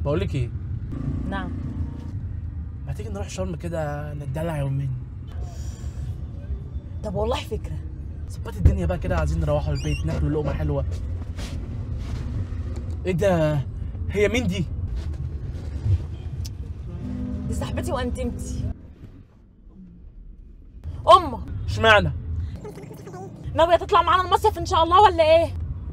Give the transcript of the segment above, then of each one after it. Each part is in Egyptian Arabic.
بقول لك ايه نعم ما تيجي نروح شرم كده ندلع يومين طب والله فكره ظبطي الدنيا بقى كده عايزين نروحوا البيت ناكلوا لقمه حلوه ايه ده هي مين دي دي صاحبتي وانتمتي امه اشمعنى ناويه تطلع معانا المصيف ان شاء الله ولا ايه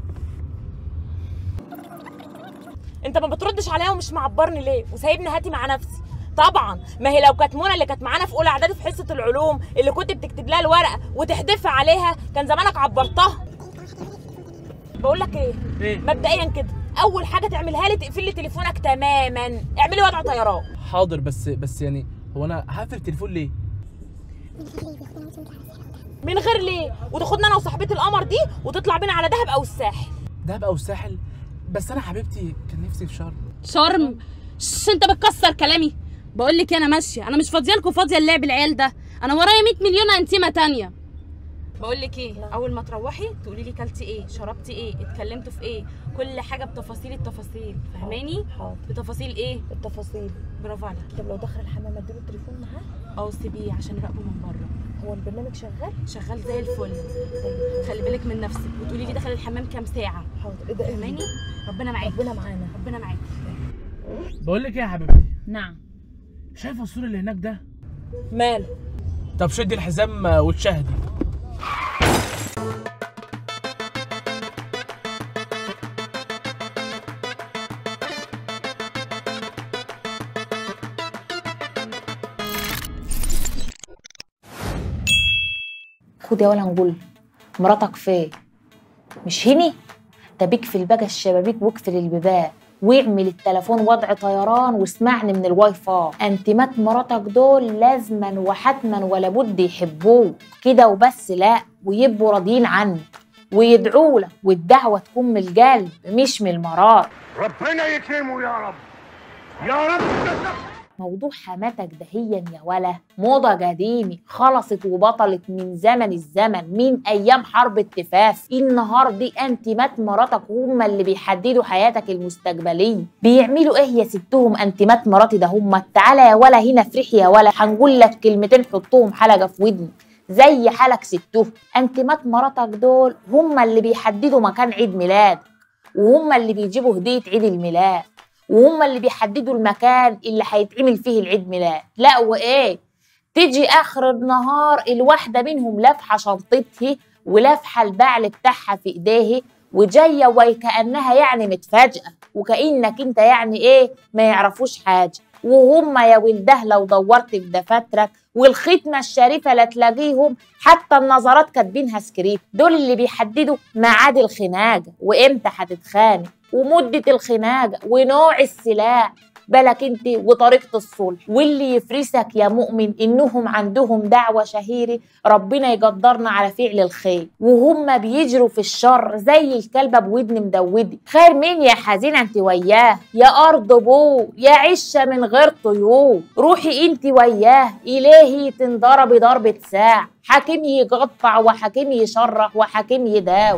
انت ما بتردش عليا ومش معبرني ليه وسايبني هاتي مع نفسي طبعا ما هي لو كانت منى اللي كانت معانا في اولى اعدادي في حصه العلوم اللي كنت بتكتب لها الورقه وتحدفها عليها كان زمانك عبرتها بقول لك ايه ايه مبدئيا كده اول حاجه تعملها لي تقفل لي تليفونك تماما اعملي وضع طيران حاضر بس بس يعني هو انا هقفل التليفون ليه من غير ليه وتاخدنا انا وصاحبتي القمر دي وتطلع بينا على دهب او الساحل دهب او الساحل بس انا حبيبتي كان نفسي في شرم شرم شش انت بتكسر كلامي بقول لك انا ماشيه انا مش فاضيه لكم فاضيه اللعب العيال ده انا ورايا 100 مليون انتيمه تانية بقول لك ايه اول ما تروحي تقولي لي كلتي ايه شربتي ايه اتكلمتوا في ايه كل حاجه بتفاصيل التفاصيل فاهماني حاضر بتفاصيل ايه التفاصيل برافو عليك طب لو دخل الحمام اديله التليفون معاه او سيبيه عشان يراقبه من بره هو البرنامج شغال شغال زي الفل خلي بالك من نفسك وتقولي لي دخل الحمام كام ساعه حاضر ايه ده فاهماني ربنا معاك ربنا معانا ربنا معاك بقول لك ايه يا حبيبتي نعم شايفه السور اللي هناك ده ماله طب شدي الحزام وتشاهدي خد يا ولا نقول مراتك فين مش هني ده بيقفل بقى الشبابيك واقفل البيبان واعمل التليفون وضع طيران واسمعني من الواي فاي انتمات مراتك دول لازما وحتما ولا بد يحبوك كده وبس لا ويبقوا راضيين عنك ويدعوا لك والدعوه تكون من القلب مش من المرار ربنا يكرمه يا رب يا رب موضوع حماتك دهيا يا ولا موضة قديمة خلصت وبطلت من زمن الزمن من أيام حرب التفاف النهار دي أنتمات مراتك هم اللي بيحددوا حياتك المستقبلية بيعملوا إيه يا ستهم أنتمات مراتي ده هم تعالى يا ولا هنا افرحي يا ولا هنقول لك كلمتين حطهم حلقة في ودنك زي حالك ستهم أنتمات مراتك دول هم اللي بيحددوا مكان عيد ميلاد وهم اللي بيجيبوا هدية عيد الميلاد وهم اللي بيحددوا المكان اللي هيتعمل فيه العيد ميلاد لا وايه تيجي اخر النهار الواحده منهم لافحه شنطتها ولافحه البعل بتاعها في ايديها وجايه وكانها يعني متفاجئه وكانك انت يعني ايه ما يعرفوش حاجه وهم يا ولده لو دورت في دفاترك والختمه الشريفه لا تلاقيهم حتى النظرات كاتبينها سكريبت دول اللي بيحددوا ميعاد الخناقه وامتى هتتخانق ومده الخناقه ونوع السلاح بالك انت وطريقه الصلح واللي يفرسك يا مؤمن انهم عندهم دعوه شهيره ربنا يقدرنا على فعل الخير وهم بيجروا في الشر زي الكلبه بودن مدودي خير مين يا حزينه انت وياه يا ارض بو يا عشه من غير طيور روحي انت وياه الهي تنضربي ضربه ساع حكيم يقطع وحكيم يشرح وحكيم يداوي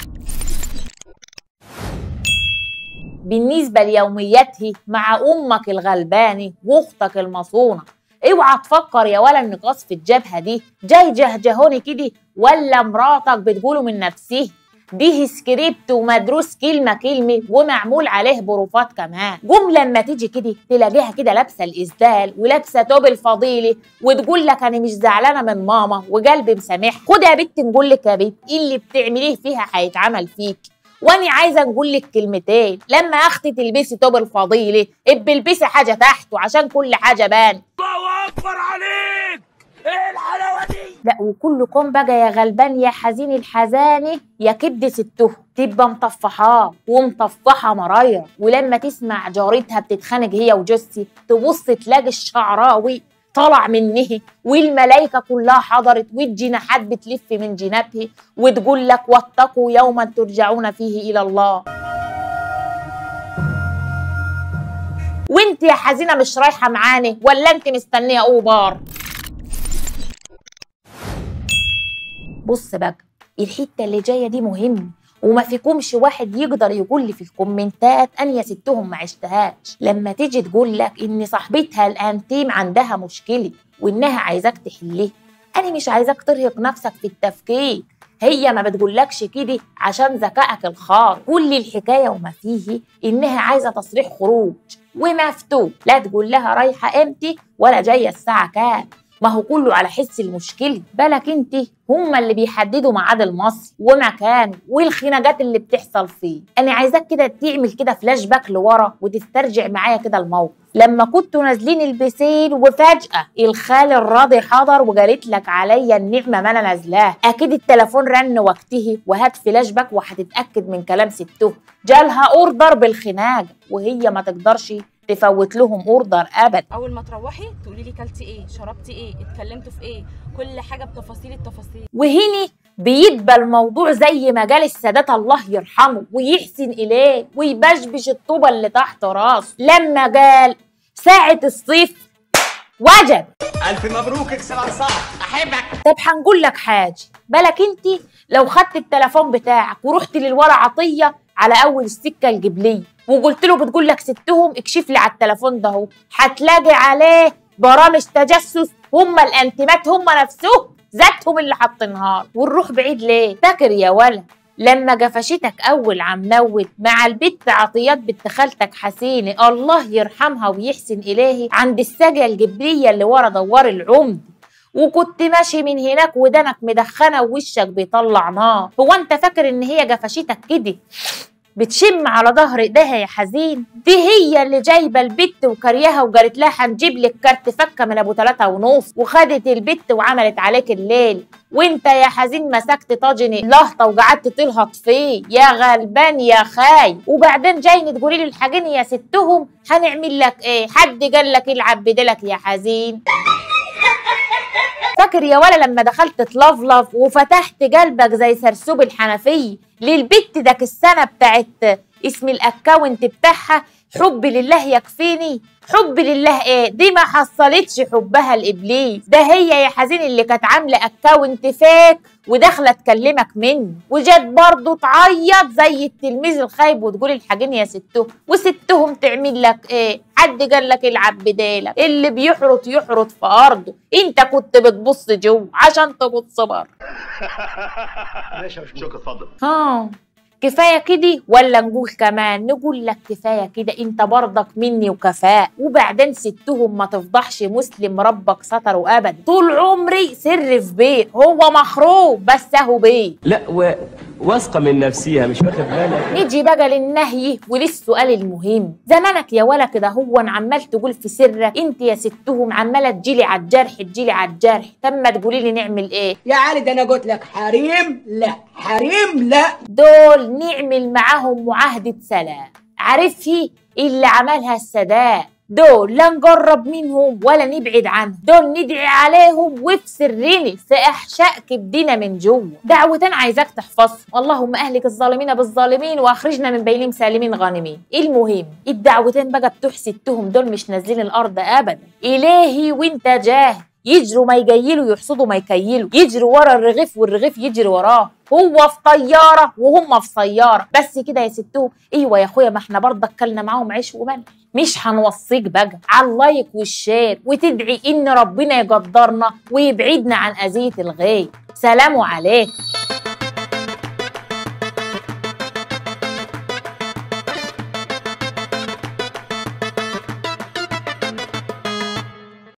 بالنسبة ليومياته مع أمك الغلبانة وأختك المصونة اوعى تفكر يا ولا النقاص في الجبهة دي جاي جهجهوني كده ولا مراتك بتقوله من نفسه دي سكريبت ومدروس كلمة كلمة ومعمول عليه بروفات كمان قوم لما تيجي كده تلاقيها كده لابسة الإسدال ولابسة توب الفضيلة وتقول لك أنا مش زعلانة من ماما وقلبي مسامح خد يا بنت نقول لك يا بنت إيه اللي بتعمليه فيها هيتعمل فيك واني عايزه نقول لك كلمتين لما اختي تلبسي توب الفضيله ابقي البسي حاجه تحته عشان كل حاجه بان الله اكبر عليك ايه الحلاوه دي لا وكلكم بقى يا غلبان يا حزين الحزانه يا كبد سته تبقى مطفحاه ومطفحه مرايا ولما تسمع جارتها بتتخانق هي وجوزي تبص تلاقي الشعراوي طلع منه والملايكه كلها حضرت والجناحات بتلف من جنابه وتقول لك واتقوا يوما ترجعون فيه الى الله وانت يا حزينه مش رايحه معاني ولا انت مستنيه اوبر بص بقى الحته اللي جايه دي مهم وما فيكمش واحد يقدر يقول لي في الكومنتات أن يا ستهم ما عشتهاش لما تيجي تقول لك إن صاحبتها الأنتيم عندها مشكلة وإنها عايزاك تحليه أنا مش عايزاك ترهق نفسك في التفكير هي ما بتقولكش كده عشان ذكائك الخاص كل الحكايه وما فيه انها عايزه تصريح خروج ومفتوح لا تقول لها رايحه امتى ولا جايه الساعه كام ما هو كله على حس المشكله بالك انت هما اللي بيحددوا ميعاد المصر ومكانه والخناقات اللي بتحصل فيه انا عايزاك كده تعمل كده فلاش باك لورا وتسترجع معايا كده الموقف لما كنتوا نازلين البسين وفجأة الخال الراضي حضر وقالت لك عليا النعمة ما انا نازلاه اكيد التليفون رن وقته وهات فلاش باك وهتتأكد من كلام سته جالها اوردر بالخناقة وهي ما تقدرش تفوت لهم اوردر ابدا اول ما تروحي تقولي لي كلتي ايه شربتي ايه اتكلمتوا في ايه كل حاجه بتفاصيل التفاصيل وهني بيتبى الموضوع زي ما قال السادات الله يرحمه ويحسن إليه ويبشبش الطوبة اللي تحت راسه لما قال ساعة الصيف وجب الف مبروك اكسب على صعب احبك طب هنقول لك حاجة بالك انت لو خدت التليفون بتاعك ورحت للورا عطية على أول السكة الجبلية وقلت له بتقول لك ستهم اكشف لي على التليفون ده اهو هتلاقي عليه برامج تجسس هم الانتمات هم نفسهم ذاتهم اللي حاطينها ونروح بعيد ليه فاكر يا ولا لما جفشتك اول عم نوت مع البت عطيات بنت خالتك حسينه الله يرحمها ويحسن اليه عند الساقيه الجبريه اللي ورا دوار العمد وكنت ماشي من هناك ودنك مدخنه ووشك بيطلع نار هو انت فاكر ان هي جفشتك كده بتشم على ظهر ايديها يا حزين دي هي اللي جايبه البت وكرياها وقالت لها هنجيب لك كارت فكه من ابو تلاتة ونص وخدت البت وعملت عليك الليل وانت يا حزين مسكت طاجن اللهطه وقعدت تلهط فيه يا غلبان يا خاي وبعدين جاي تقولي لي الحاجين يا ستهم هنعمل لك ايه حد قال لك العب بدلك يا حزين فاكر يا ولا لما دخلت تلفلف وفتحت قلبك زي سرسوب الحنفية للبت داك السنة بتاعت اسم الاكونت بتاعها حب لله يكفيني حب لله ايه دي ما حصلتش حبها لابليس ده هي يا حزين اللي كانت عامله اكونت فيك وداخله تكلمك منه وجت برضه تعيط زي التلميذ الخايب وتقول الحاجين يا ستهم وستهم تعمل لك ايه حد قال لك العب بدالك اللي بيحرط يحرط في ارضه انت كنت بتبص جوه عشان تبص بره شكرا اتفضل ها كفايه كده ولا نقول كمان نقول لك كفايه كده انت برضك مني وكفاء وبعدين ستهم ما تفضحش مسلم ربك ستره ابدا طول عمري سر في بيه هو محروم بس اهو بيه لا و... واثقه من نفسها مش واخد بالك نيجي بقى للنهي وللسؤال المهم زمانك يا ولا كده هو عمال تقول في سرك انت يا ستهم عماله تجيلي على الجرح تجيلي على الجرح تم تقولي لي نعمل ايه يا علي ده انا قلت لك حريم لا حريم لا دول نعمل معاهم معاهدة سلام عارفي اللي عملها السادات دول لا نقرب منهم ولا نبعد عنهم دول ندعي عليهم وفي سرنا في احشاء كبدنا من جوه دعوتين عايزاك تحفظهم اللهم اهلك الظالمين بالظالمين واخرجنا من بينهم سالمين غانمين المهم الدعوتين بقى بتحسدتهم دول مش نازلين الارض ابدا الهي وانت جاه يجروا ما يجيلوا يحصدوا ما يكيلوا يجروا ورا الرغيف والرغيف يجري وراه هو في طياره وهم في سياره بس كده يا ستهم ايوه يا اخويا ما احنا برضه اكلنا معاهم عيش وملح مش هنوصيك بقى على اللايك والشير وتدعي ان ربنا يقدرنا ويبعدنا عن اذيه الغيب سلام عليكم